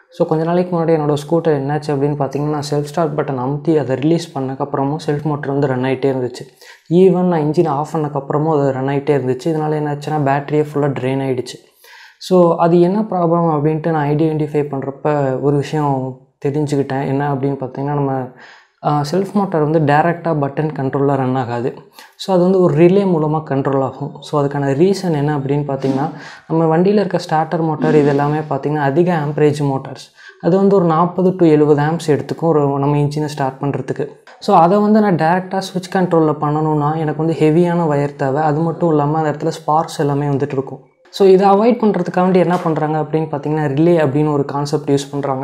so கொஞ்ச நாளைக்கு முன்னாடி என்னோடய ஸ்கூட்டர் என்னாச்சு அப்படின்னு பார்த்தீங்கன்னா நான் செல்ஃப் ஸ்டார்ட் பட்டன் அமுத்தி அதை ரிலீஸ் பண்ணக்கப்புறமும் செல்ஃப் மோட்டர் வந்து ரன் ஆகிட்டே இருந்துச்சு ஈவன் நான் இன்ஜின் ஆஃப் பண்ணக்கப்புறமும் அது ரன் ஆகிட்டே இருந்துச்சு இதனால் என்னாச்சுன்னா பேட்டரியே ஃபுல்லாக ட்ரெயின் ஆகிடுச்சு ஸோ அது என்ன ப்ராப்ளம் அப்படின்ட்டு நான் ஐடென்டிஃபை பண்ணுறப்ப ஒரு விஷயம் தெரிஞ்சுக்கிட்டேன் என்ன அப்படின்னு பார்த்தீங்கன்னா நம்ம செல்ஃப் மோட்டார் வந்து டேரெக்டாக பட்டன் கண்ட்ரோலில் ரன் ஆகாது ஸோ அது வந்து ஒரு ரிலே மூலமாக கண்ட்ரோல் ஆகும் ஸோ அதுக்கான ரீசன் என்ன அப்படின்னு பார்த்தீங்கன்னா நம்ம வண்டியில் இருக்க ஸ்டார்டர் மோட்டார் இது எல்லாமே பார்த்திங்கன்னா அதிக ஆம்பரேஜ் மோட்டார்ஸ் அது வந்து ஒரு நாற்பது டு எழுபது ஆம்ஸ் எடுத்துக்கும் ஒரு நம்ம இன்ஜினை ஸ்டார்ட் பண்ணுறதுக்கு ஸோ அதை வந்து நான் டேரெக்டாக ஸ்விட்ச் கண்ட்ரோலில் பண்ணணும்னா எனக்கு வந்து ஹெவியான ஒயர் தேவை அது மட்டும் இல்லாமல் அந்த இடத்துல ஸ்பார்க்ஸ் எல்லாமே வந்துட்டு இருக்கும் ஸோ இதை அவாய்ட் பண்ணுறதுக்காண்டி என்ன பண்ணுறாங்க அப்படின்னு பார்த்தீங்கன்னா ரிலே அப்படின்னு ஒரு கான்செப்ட் யூஸ் பண்ணுறாங்க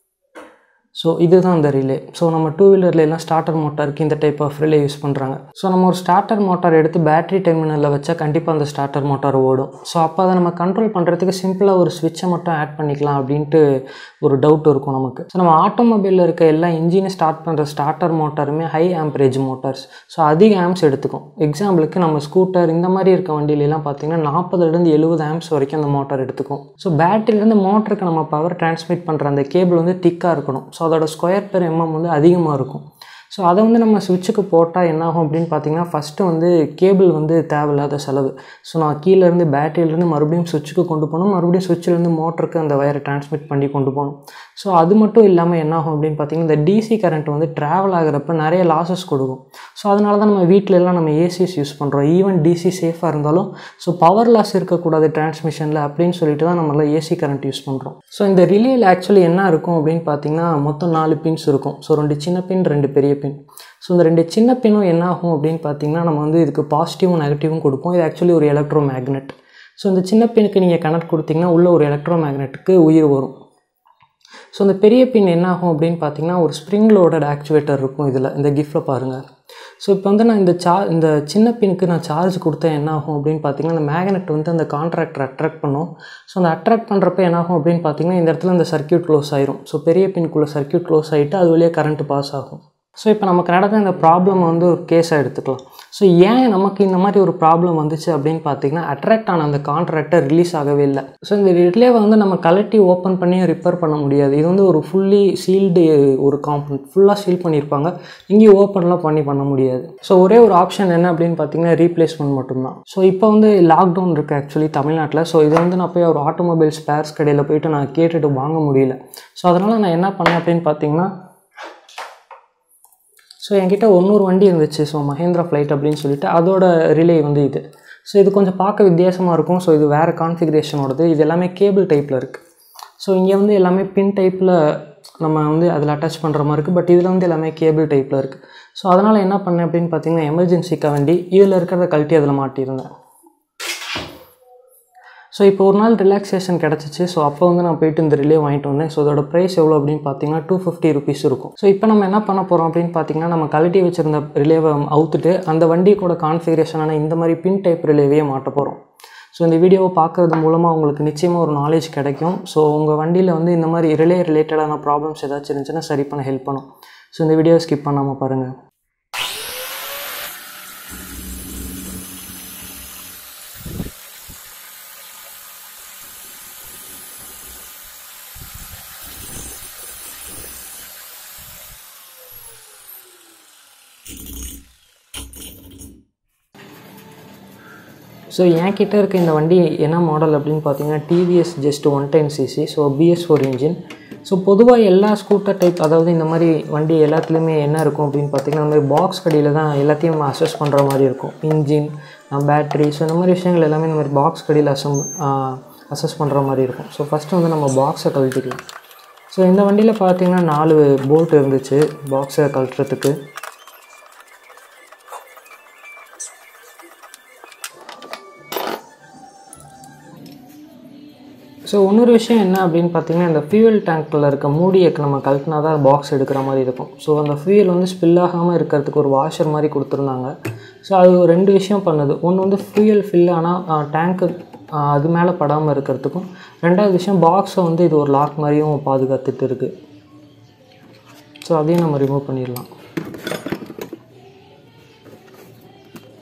ஸோ இதுதான் அந்த ரிலே ஸோ நம்ம டூ வீலர்லாம் ஸ்டார்டர் மோட்டாருக்கு இந்த டைப் ஆஃப் ரிலே யூஸ் பண்ணுறாங்க ஸோ நம்ம ஒரு ஸ்டார்டர் மோட்டார் எடுத்து பேட்டரி டெர்மினலில் வச்சா கண்டிப்பாக அந்த ஸ்டார்டர் மோட்டார் ஓடும் ஸோ அப்போ அதை நம்ம கண்ட்ரோல் பண்ணுறதுக்கு சிம்பிளாக ஒரு ஸ்விட்சை மட்டும் ஆட் பண்ணிக்கலாம் அப்படின்ட்டு ஒரு டவுட் இருக்கும் நமக்கு ஸோ நம்ம ஆட்டோமொபைலில் இருக்க எல்லா இன்ஜினை ஸ்டார்ட் பண்ணுற ஸ்டார்டர் மோட்டாருமே ஹை ஆம்பரேஜ் மோட்டார்ஸ் ஸோ அதிக ஆம்ஸ் எடுத்துக்கும் எக்ஸாம்பிளுக்கு நம்ம ஸ்கூட்டர் இந்த மாதிரி இருக்க வண்டியிலலாம் பார்த்தீங்கன்னா நாற்பதுலேருந்து எழுபது ஆம்ஸ் வரைக்கும் அந்த மோட்டார் எடுத்துக்கும் ஸோ பேட்டரியிலேருந்து மோட்டருக்கு நம்ம பவர் டிரான்ஸ்மிட் பண்ணுற அந்த கேபிள் வந்து திக்காக இருக்கணும் ஸோ அதோட ஸ்கொயர் பெர் எம்எம் வந்து அதிகமாக இருக்கும் ஸோ அதை வந்து நம்ம சுவிட்சுக்கு போட்டால் என்னாகும் அப்படின்னு பார்த்தீங்கன்னா ஃபஸ்ட்டு வந்து கேபிள் வந்து தேவையில்லாத செலவு ஸோ நான் கீழேருந்து பேட்டரியிலேருந்து மறுபடியும் சுவிட்சுக்கு கொண்டு போகணும் மறுபடியும் சுவிட்சிலேருந்து மோட்டருக்கு அந்த வயரை டிரான்ஸ்மிட் பண்ணி கொண்டு போகணும் ஸோ அது மட்டும் இல்லாமல் என்னாகும் அப்படின்னு பார்த்தீங்கன்னா இந்த டிசி கரண்ட் வந்து ட்ராவல் ஆகிறப்ப நிறைய லாசஸ் கொடுக்கும் ஸோ அதனால தான் நம்ம வீட்டில எல்லாம் நம்ம ஏசிஎஸ் யூஸ் பண்ணுறோம் ஈவன் டிசி சேஃபாக இருந்தாலும் ஸோ பவர் லாஸ் இருக்கக்கூடாது டிரான்ஸ்மிஷனில் அப்படின்னு சொல்லிட்டு தான் நம்மளாம் ஏசி கரண்ட் யூஸ் பண்ணுறோம் ஸோ இந்த ரிலேயில் ஆக்சுவலி என்ன இருக்கும் அப்படின்னு பார்த்தீங்கன்னா மொத்தம் நாலு பின்ஸ் இருக்கும் ஸோ ரெண்டு சின்ன பின் ரெண்டு பெரிய பின் ஸோ இந்த ரெண்டு சின்ன பின்னும் என்ன ஆகும் அப்படின்னு பார்த்தீங்கன்னா நம்ம வந்து இதுக்கு பாசிட்டிவும் நெகட்டிவும் கொடுப்போம் இது ஆக்சுவலி ஒரு எலக்ட்ரோ மேக்னெட் ஸோ இந்த சின்ன பின்னுக்கு நீங்கள் கனெக்ட் கொடுத்தீங்கன்னா உள்ள ஒரு எலக்ட்ரோ மேக்னெட்டுக்கு உயிர் வரும் ஸோ இந்த பெரிய பின் என்ன ஆகும் அப்படின்னு பார்த்தீங்கன்னா ஒரு ஸ்ப்ரிங் லோடட் ஆக்சுவேட்டர் இருக்கும் இதில் இந்த கிஃப்ட்டில் பாருங்கள் ஸோ இப்போ வந்து நான் இந்த சா இந்த சின்ன பின்னுக்கு நான் சார்ஜ் கொடுத்தா என்ன ஆகும் அப்படின்னு பார்த்தீங்கன்னா அந்த மேக்னெட் வந்து அந்த கான்ட்ராக்டர் அட்ராக்ட் பண்ணும் ஸோ அந்த அட்ராக்ட் பண்ணுறப்ப என்ன ஆகும் அப்படின்னு பார்த்தீங்கன்னா இந்த இடத்துல இந்த சர்க்கியூட் க்ளோஸ் ஆயிரும் ஸோ பெரிய பின்குள்ளே சர்க்கியூட் க்ளோஸ் ஆகிட்டு அது வழியாக கரண்ட் பாஸ் ஆகும் ஸோ இப்போ நமக்கு நடந்த இந்த ப்ராப்ளம் வந்து ஒரு கேஸாக எடுத்துக்கலாம் ஸோ ஏன் நமக்கு இந்த மாதிரி ஒரு ப்ராப்ளம் வந்துச்சு அப்படின்னு பார்த்தீங்கன்னா அட்ராக்ட் ஆன அந்த கான்ட்ராக்டர் ரிலீஸ் ஆகவே இல்லை ஸோ இந்த ரிலேவை வந்து நம்ம கலட்டி ஓப்பன் பண்ணி ரிப்பேர் பண்ண முடியாது இது வந்து ஒரு ஃபுல்லி சீல்டு ஒரு காம்பவுண்ட் ஃபுல்லாக சீல் பண்ணியிருப்பாங்க இங்கேயும் ஓப்பன்லாம் பண்ணி பண்ண முடியாது ஸோ ஒரே ஒரு ஆப்ஷன் என்ன அப்படின்னு பார்த்தீங்கன்னா ரீப்ளேஸ்மெண்ட் மட்டும்தான் ஸோ இப்போ வந்து லாக்டவுன் இருக்குது ஆக்சுவலி தமிழ்நாட்டில் ஸோ இதை வந்து நான் போய் ஒரு ஆட்டோமொபைல் ஸ்பேர்ஸ் கடையில் போயிட்டு நான் கேட்டுட்டு வாங்க முடியல ஸோ அதனால் நான் என்ன பண்ணேன் அப்படின்னு பார்த்தீங்கன்னா ஸோ என்கிட்ட ஒன்னொரு வண்டி இருந்துச்சு ஸோ மஹேந்திரா ஃப்ளைட் அப்படின்னு சொல்லிட்டு அதோட ரிலே வந்து இது ஸோ இது கொஞ்சம் பார்க்க வித்தியாசமாக இருக்கும் ஸோ இது வேறு கான்ஃபிகரேஷனோடது இது எல்லாமே கேபிள் டைப்பில் இருக்குது ஸோ இங்கே வந்து எல்லாமே பின் டைப்பில் நம்ம வந்து அதில் அட்டாச் பண்ணுற மாதிரி இருக்குது பட் இதில் வந்து எல்லாமே கேபிள் டைப்பில் இருக்குது ஸோ அதனால் என்ன பண்ணேன் அப்படின்னு பார்த்தீங்கன்னா எமர்ஜென்சிக்காக வண்டி இதில் இருக்கிறத கழட்டி அதில் மாட்டியிருந்தேன் ஸோ இப்போ ஒரு நாள் ரிலாக்ஸேஷன் கிடச்சிச்சு ஸோ அப்போ வந்து நான் போயிட்டு இந்த ரிலே வாங்கிட்டு வந்தேன் ஸோ அதோட ப்ரைஸ் எவ்வளோ அப்படின்னு பார்த்தீங்கன்னா டூ ஃபிஃப்டி ருபீஸ் இருக்கும் ஸோ இப்போ நம்ம என்ன பண்ண போகிறோம் அப்படின்னு பார்த்தீங்கன்னா நம்ம கழட்டி வச்சிருந்த ரிலேவை அவுத்துட்டு அந்த வண்டி கூட கான்ஃபிகரேஷனான இந்த மாதிரி பின் டைப் ரிலேவையே மாட்ட போகிறோம் ஸோ இந்த வீடியோவை பார்க்குறது மூலமாக உங்களுக்கு நிச்சயமாக ஒரு நாலேஜ் கிடைக்கும் ஸோ உங்கள் வண்டியில் வந்து இந்த மாதிரி ரிலே ரிலேட்டடான ப்ராப்ளம்ஸ் ஏதாச்சும் இருந்துச்சுன்னா சரி பண்ண ஹெல்ப் பண்ணும் ஸோ இந்த வீடியோவை ஸ்கிப் பண்ணாமல் பாருங்கள் ஸோ என்கிட்ட இருக்க இந்த வண்டி என்ன மாடல் அப்படின்னு பார்த்தீங்கன்னா TVS just one ten CC so BS four engine so பொதுவாக எல்லா ஸ்கூட்டர் டைப் அதாவது இந்த மாதிரி வண்டி எல்லாத்துலேயுமே என்ன இருக்கும் அப்படின்னு பார்த்தீங்கன்னா இந்த மாதிரி பாக்ஸ் கடியில் தான் எல்லாத்தையும் நம்ம அசஸ் பண்ணுற மாதிரி இருக்கும் இன்ஜின் பேட்ரி ஸோ இந்த மாதிரி விஷயங்கள் எல்லாமே இந்த மாதிரி பாக்ஸ் கடியில் அசம் அசஸ் பண்ணுற மாதிரி இருக்கும் ஸோ ஃபஸ்ட்டு வந்து நம்ம பாக்ஸை கழட்டிக்கலாம் ஸோ இந்த வண்டியில் பார்த்தீங்கன்னா நாலு போல்ட் இருந்துச்சு பாக்ஸை கழட்டுறதுக்கு ஸோ இன்னொரு விஷயம் என்ன அப்படின்னு பார்த்தீங்கன்னா இந்த ஃபியூயல் டேங்க்கில் இருக்க மூடியை நம்ம கழட்டினா தான் பாக்ஸ் எடுக்கிற மாதிரி இருக்கும் ஸோ அந்த ஃபியூயல் வந்து ஸ்பில் ஆகாமல் இருக்கிறதுக்கு ஒரு வாஷர் மாதிரி கொடுத்துருந்தாங்க ஸோ அது ஒரு ரெண்டு விஷயம் பண்ணுது ஒன்று வந்து ஃபியூயல் ஃபில் ஆனால் டேங்க்கு அது மேலே படாமல் இருக்கிறதுக்கும் ரெண்டாவது விஷயம் பாக்ஸை வந்து இது ஒரு லாக் மாதிரியும் பாதுகாத்துட்டு இருக்குது ஸோ அதையும் நம்ம ரிமூவ் பண்ணிடலாம்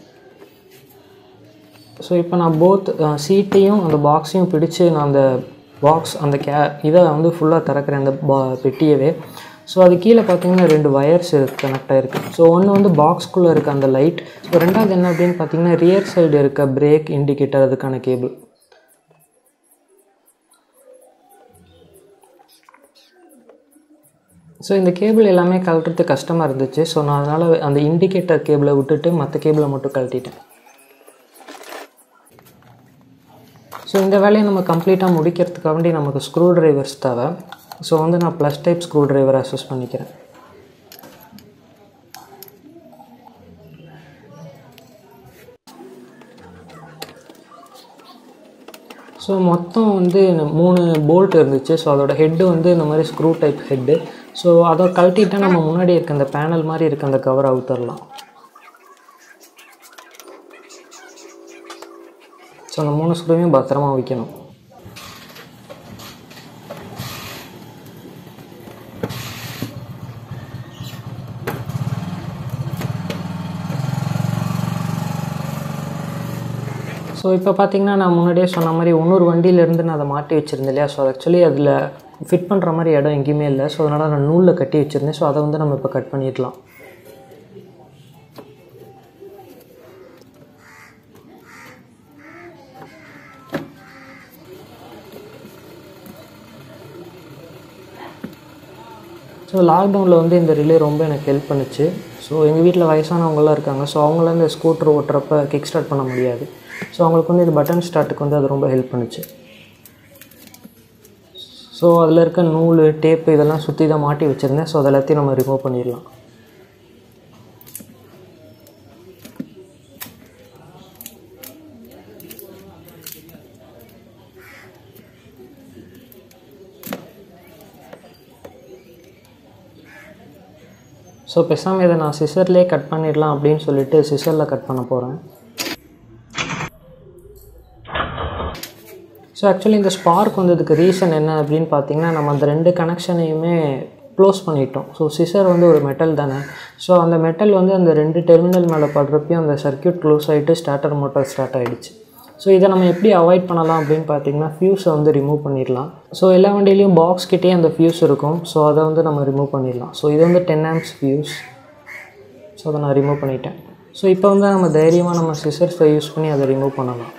ஸோ இப்போ நான் போத் சீட்டையும் அந்த பாக்ஸையும் பிடிச்சு நான் அந்த பாக்ஸ் அந்த கே இதை வந்து ஃபுல்லாக திறக்கிறேன் அந்த பா பெட்டியவே ஸோ அது கீழே பார்த்தீங்கன்னா ரெண்டு வயர்ஸ் இருக்கு கனெக்ட் ஆகிருக்கு ஸோ ஒன்று வந்து பாக்ஸ்குள்ளே இருக்க அந்த லைட் ஸோ ரெண்டாவது என்ன அப்படின்னு பார்த்தீங்கன்னா ரியர் சைடு இருக்க பிரேக் இண்டிகேட்டர் அதுக்கான கேபிள் ஸோ இந்த கேபிள் எல்லாமே கழட்டுறது கஷ்டமாக இருந்துச்சு ஸோ நான் அதனால் அந்த இண்டிகேட்டர் கேபிளை விட்டுட்டு மற்ற கேபிளை மட்டும் கழட்டிட்டேன் ஸோ இந்த வேலையை நம்ம கம்ப்ளீட்டாக முடிக்கிறதுக்காக வேண்டி நமக்கு ஸ்க்ரூ டிரைவர்ஸ் தேவை ஸோ வந்து நான் plus type screwdriver access பண்ணிக்கிறேன் ஸோ மொத்தம் வந்து மூணு போல்ட் இருந்துச்சு ஸோ அதோட ஹெட்டு வந்து இந்த மாதிரி ஸ்க்ரூ டைப் ஹெட்டு ஸோ அதை கழட்டிட்டா நம்ம முன்னாடி இருக்க அந்த பேனல் மாதிரி இருக்க அந்த கவர் அவுத்தரலாம் ஸோ அந்த மூணு ஸ்க்ரூவையும் பத்திரமா வைக்கணும் ஸோ இப்போ பார்த்தீங்கன்னா நான் முன்னாடியே சொன்ன மாதிரி இன்னொரு வண்டியிலேருந்து நான் அதை மாட்டி வச்சுருந்தேன் இல்லையா ஸோ ஆக்சுவலி அதில் ஃபிட் பண்ணுற மாதிரி இடம் எங்கேயுமே இல்லை ஸோ அதனால் நான் நூலில் கட்டி வச்சுருந்தேன் ஸோ அதை வந்து நம்ம இப்போ கட் பண்ணிடலாம் ஸோ லாக்டவுனில் வந்து இந்த ரிலே ரொம்ப எனக்கு ஹெல்ப் பண்ணுச்சு ஸோ எங்கள் வீட்டில் வயசானவங்களாம் இருக்காங்க ஸோ அவங்களாம் இந்த ஸ்கூட்டர் ஓட்டுறப்ப கிக் ஸ்டார்ட் பண்ண முடியாது ஸோ அவங்களுக்கு வந்து இது பட்டன் ஸ்டார்ட்டுக்கு வந்து அது ரொம்ப ஹெல்ப் பண்ணுச்சு ஸோ அதில் இருக்க நூல் டேப்பு இதெல்லாம் சுற்றி தான் மாட்டி வச்சுருந்தேன் ஸோ அது எல்லாத்தையும் நம்ம ரிமூவ் பண்ணிடலாம் ஸோ பேசாமல் இதை நான் சிசர்லேயே கட் பண்ணிடலாம் அப்படின்னு சொல்லிட்டு சிசரில் கட் பண்ண போகிறேன் ஸோ ஆக்சுவலி இந்த ஸ்பார்க் வந்ததுக்கு ரீசன் என்ன அப்படின்னு பார்த்தீங்கன்னா நம்ம அந்த ரெண்டு கனெக்ஷனையுமே க்ளோஸ் பண்ணிட்டோம் ஸோ சிசர் வந்து ஒரு மெட்டல் தானே ஸோ அந்த மெட்டல் வந்து அந்த ரெண்டு டெர்மினல் மேலே படுறப்பையும் அந்த சர்க்கியூட் க்ளோஸ் ஆகிட்டு ஸ்டார்டர் மோட்டார் ஸ்டார்ட் ஆகிடுச்சு ஸோ இதை நம்ம எப்படி அவாய்ட் பண்ணலாம் அப்படின்னு பார்த்தீங்கன்னா ஃபியூஸை வந்து ரிமூவ் பண்ணிடலாம் ஸோ எல்லா வண்டியிலையும் பாக்ஸ் கிட்டே அந்த ஃபியூஸ் இருக்கும் ஸோ அதை வந்து நம்ம ரிமூவ் பண்ணிடலாம் ஸோ இது வந்து டென் ஆம்ஸ் ஃபியூஸ் ஸோ அதை நான் ரிமூவ் பண்ணிட்டேன் ஸோ இப்போ வந்து நம்ம தைரியமாக நம்ம சிசர்ஸை யூஸ் பண்ணி அதை ரிமூவ் பண்ணலாம்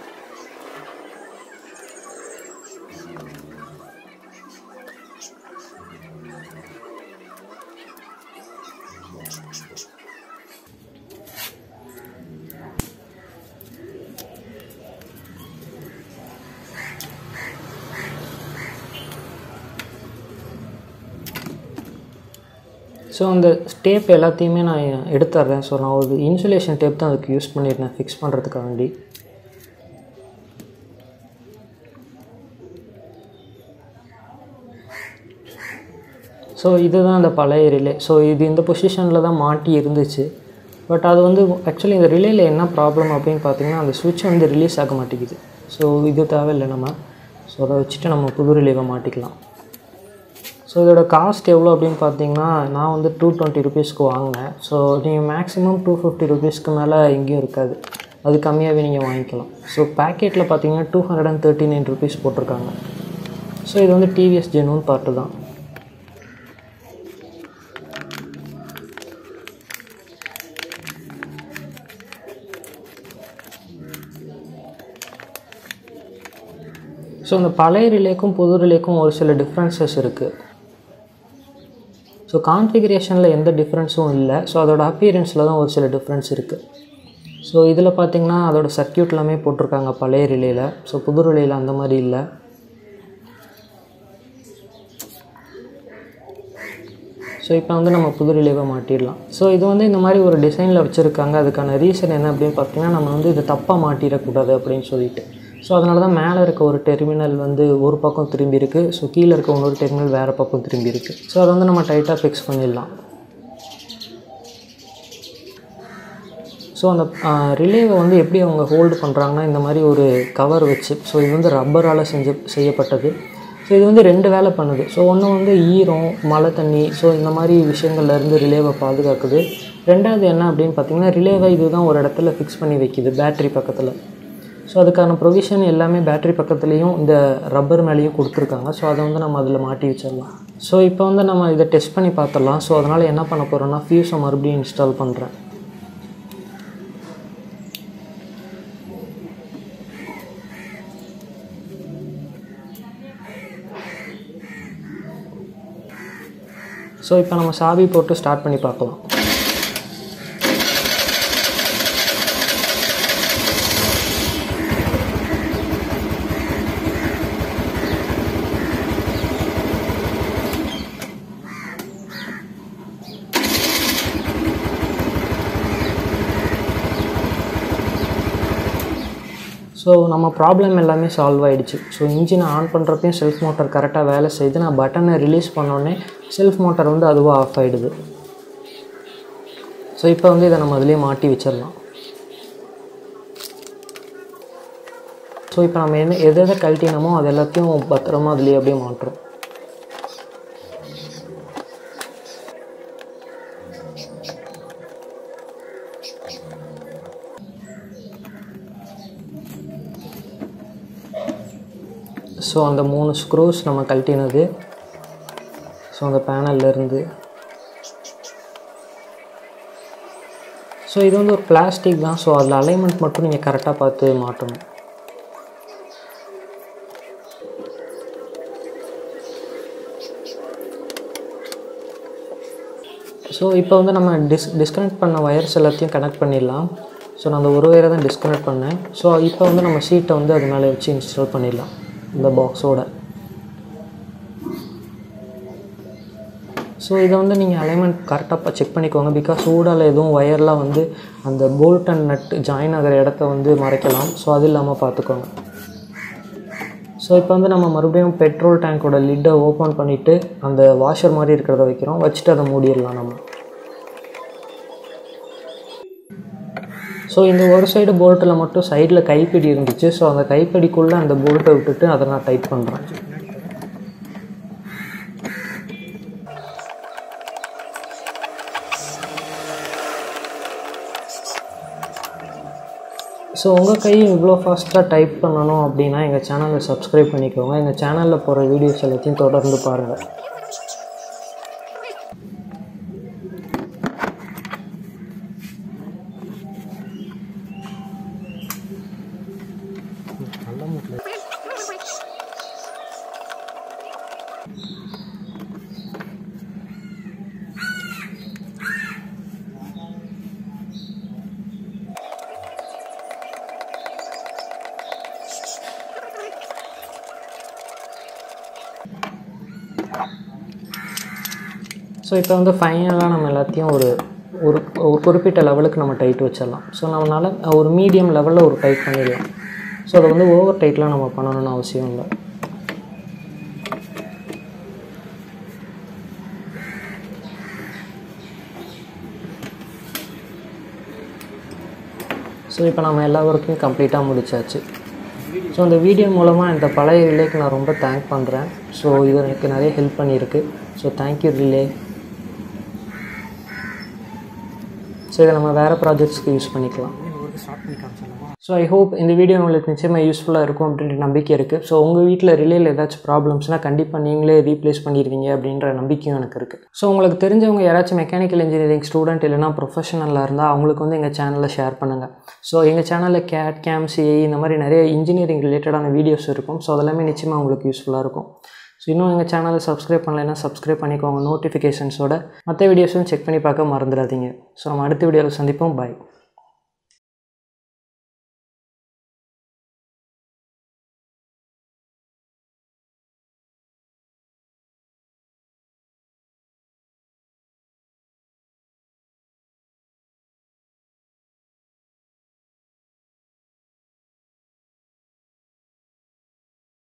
ஸோ அந்த டேப் எல்லாத்தையுமே நான் எடுத்துட்றேன் ஸோ நான் ஒரு இன்சுலேஷன் டேப் தான் அதுக்கு யூஸ் பண்ணியிருந்தேன் ஃபிக்ஸ் பண்ணுறதுக்காக வேண்டி ஸோ இதுதான் அந்த பழைய ரிலே ஸோ இது இந்த பொசிஷனில் தான் மாட்டி இருந்துச்சு பட் அது வந்து ஆக்சுவலி இந்த ரிலேயில் என்ன ப்ராப்ளம் அப்படின்னு பார்த்தீங்கன்னா அந்த சுவிட்ச் வந்து ரிலீஸ் ஆக மாட்டேங்குது ஸோ இது தேவையில்லை நம்ம ஸோ அதை வச்சுட்டு நம்ம புது ரிலேவை மாட்டிக்கலாம் ஸோ இதோட காஸ்ட் எவ்வளோ அப்படின்னு பார்த்தீங்கன்னா நான் வந்து டூ டுவெண்ட்டி ருபீஸ்க்கு வாங்கினேன் ஸோ நீங்கள் மேக்ஸிமம் டூ ஃபிஃப்டி ருபீஸ்க்கு மேலே எங்கேயும் இருக்காது அது கம்மியாகவே நீங்கள் வாங்கிக்கலாம் ஸோ பேக்கெட்டில் பார்த்தீங்கன்னா two hundred and thirty nine rupees போட்டிருக்காங்க ஸோ இது வந்து டிவிஎஸ் ஜெனூன் பார்ட்டு தான் ஸோ இந்த பழைய ரிலேக்கும் புது ரிலேக்கும் ஒரு சில டிஃப்ரென்சஸ் இருக்குது ஸோ கான்ஃபிகரேஷனில் எந்த டிஃப்ரென்ஸும் இல்லை ஸோ அதோட அப்பியரன்ஸில் தான் ஒரு சில டிஃப்ரென்ஸ் இருக்குது ஸோ இதில் பார்த்தீங்கன்னா அதோட சர்க்கியூட் எல்லாமே போட்டிருக்காங்க பழைய ரிலேயில் ஸோ புது ரிலேயில் அந்த மாதிரி இல்லை ஸோ இப்போ வந்து நம்ம புது ரிலேவை மாட்டிடலாம் ஸோ இது வந்து இந்த மாதிரி ஒரு டிசைனில் வச்சுருக்காங்க அதுக்கான ரீசன் என்ன அப்படின்னு பார்த்தீங்கன்னா நம்ம வந்து இதை தப்பாக மாட்டிடக்கூடாது அப்படின்னு சொல்லிட்டு ஸோ அதனால தான் மேலே இருக்க ஒரு டெர்மினல் வந்து ஒரு பக்கம் திரும்பி இருக்குது ஸோ கீழே இருக்க இன்னொரு டெர்மினல் வேறு பக்கம் திரும்பி இருக்குது ஸோ அதை வந்து நம்ம டைட்டாக ஃபிக்ஸ் பண்ணிடலாம் ஸோ அந்த ரிலேவை வந்து எப்படி அவங்க ஹோல்டு பண்ணுறாங்கன்னா இந்த மாதிரி ஒரு கவர் வச்சு ஸோ இது வந்து ரப்பரால் செஞ்ச செய்யப்பட்டது ஸோ இது வந்து ரெண்டு வேலை பண்ணுது ஸோ ஒன்று வந்து ஈரம் மழை தண்ணி ஸோ இந்த மாதிரி விஷயங்கள்லேருந்து ரிலேவை பாதுகாக்குது ரெண்டாவது என்ன அப்படின்னு பார்த்தீங்கன்னா ரிலேவை இதுதான் ஒரு இடத்துல ஃபிக்ஸ் பண்ணி வைக்கிது பேட்ரி பக்கத்தில் ஸோ அதுக்கான ப்ரொவிஷன் எல்லாமே பேட்டரி பக்கத்துலேயும் இந்த ரப்பர் மேலேயும் கொடுத்துருக்காங்க ஸோ அதை வந்து நம்ம அதில் மாட்டி வச்சிடலாம் ஸோ இப்போ வந்து நம்ம இதை டெஸ்ட் பண்ணி பார்த்துடலாம் ஸோ அதனால் என்ன பண்ண போகிறோன்னா ஃபியூஸை மறுபடியும் இன்ஸ்டால் பண்ணுறேன் ஸோ இப்போ நம்ம சாவி போட்டு ஸ்டார்ட் பண்ணி பார்க்கலாம் ஸோ நம்ம ப்ராப்ளம் எல்லாமே சால்வ் ஆகிடுச்சு ஸோ இன்ஜினை ஆன் பண்ணுறப்பையும் செல்ஃப் மோட்டர் கரெக்டாக வேலை செய்து நான் பட்டனை ரிலீஸ் பண்ணோடனே செல்ஃப் மோட்டர் வந்து அதுவாக ஆஃப் ஆகிடுது ஸோ இப்போ வந்து இதை நம்ம அதிலே மாட்டி வச்சிடலாம் ஸோ இப்போ நம்ம என்ன எதை எதை கழட்டினமோ அது எல்லாத்தையும் பத்திரமா அதுலேயே அப்படியே மாட்டுறோம் ஸோ அந்த மூணு ஸ்க்ரூஸ் நம்ம கழட்டினது ஸோ அந்த பேனல்லேருந்து ஸோ இது வந்து ஒரு பிளாஸ்டிக் தான் ஸோ அதில் அலைன்மெண்ட் மட்டும் நீங்கள் கரெக்டாக பார்த்து மாட்டணும் ஸோ இப்போ வந்து நம்ம டிஸ் டிஸ்கனெக்ட் பண்ண ஒயர்ஸ் எல்லாத்தையும் கனெக்ட் பண்ணிடலாம் ஸோ நான் அந்த ஒரு ஒயரை தான் டிஸ்கனெக்ட் பண்ணேன் ஸோ இப்போ வந்து நம்ம ஷீட்டை வந்து அது மேலே வச்சு இன்ஸ்டால் பண்ணிடலாம் இந்த பாக்ஸோட ஸோ இதை வந்து நீங்கள் அலைன்மெண்ட் கரெக்டாக செக் பண்ணிக்கோங்க பிகாஸ் ஊடால எதுவும் ஒயர்லாம் வந்து அந்த போல்ட் அண்ட் நட் ஜாயின் ஆகிற இடத்த வந்து மறைக்கலாம் ஸோ அது இல்லாமல் பார்த்துக்கோங்க ஸோ இப்போ வந்து நம்ம மறுபடியும் பெட்ரோல் டேங்கோட லிட்டை ஓப்பன் பண்ணிவிட்டு அந்த வாஷர் மாதிரி இருக்கிறத வைக்கிறோம் வச்சுட்டு அதை மூடிடலாம் நம்ம ஸோ இந்த ஒரு சைடு போல்ட்டில் மட்டும் சைடில் கைப்பிடி இருந்துச்சு ஸோ அந்த கைப்பிடிக்குள்ளே அந்த போல்ட்டை விட்டுட்டு அதை நான் டைட் பண்ணுறேன் ஸோ உங்கள் கை இவ்வளோ ஃபாஸ்ட்டாக டைப் பண்ணணும் அப்படின்னா எங்கள் சேனலை சப்ஸ்கிரைப் பண்ணிக்கோங்க எங்கள் சேனலில் போகிற வீடியோஸ் எல்லாத்தையும் தொடர்ந்து பாருங்கள் ஸோ இப்போ வந்து ஃபைனலாக நம்ம எல்லாத்தையும் ஒரு ஒரு ஒரு குறிப்பிட்ட லெவலுக்கு நம்ம டைட் வச்சிடலாம் ஸோ நம்மளால் ஒரு மீடியம் லெவலில் ஒரு டைட் பண்ணிடலாம் ஸோ அதை வந்து ஓவர் டைட்லாம் நம்ம பண்ணணும்னு அவசியம் இல்லை ஸோ இப்போ நம்ம எல்லா ஒர்க்கையும் கம்ப்ளீட்டாக முடிச்சாச்சு ஸோ இந்த வீடியோ மூலமாக இந்த பழைய ரிலேக்கு நான் ரொம்ப தேங்க் பண்ணுறேன் ஸோ இது எனக்கு நிறைய ஹெல்ப் பண்ணியிருக்கு ஸோ தேங்க்யூ ரிலே ஸோ இதை நம்ம வேறு ப்ராஜெக்ட்ஸ்க்கு யூஸ் பண்ணிக்கலாம் ஸோ ஐ ஹோப் இந்த வீடியோ உங்களுக்கு நிச்சயமாக யூஸ்ஃபுல்லாக இருக்கும் அப்படின்ற நம்பிக்கை இருக்குது ஸோ உங்கள் வீட்டில் ரிலேயில் ஏதாச்சும் ப்ராப்ளம்ஸ்னால் கண்டிப்பாக நீங்களே ரீப்ளேஸ் பண்ணிடுவீங்க அப்படின்ற நம்பிக்கையும் எனக்கு இருக்குது ஸோ உங்களுக்கு தெரிஞ்சவங்க யாராச்சும் மெக்கானிக்கல் இன்ஜினியரிங் ஸ்டூடெண்ட் இல்லைனா ப்ரொஃபஷனலாக இருந்தால் அவங்களுக்கு வந்து எங்கள் சேனலில் ஷேர் பண்ணுங்கள் ஸோ எங்கள் சேனலில் கேட் கேம் சிஐ இந்த மாதிரி நிறைய இன்ஜினியரிங் ரிலேட்டடான வீடியோஸ் இருக்கும் ஸோ அதெல்லாமே நிச்சயமாக உங்களுக்கு யூஸ்ஃபுல்லாக இருக்கும் ஸோ இன்னும் எங்கள் சேனலை சப்ஸ்கிரைப் பண்ணலைன்னா சப்ஸ்கிரைப் பண்ணிக்கோங்க நோட்டிஃபிகேஷன்ஸோட மற்ற வீடியோஸும் செக் பண்ணி பார்க்க மறந்துடாதீங்க ஸோ நம்ம அடுத்த வீடியோவில் சந்திப்போம் பாய்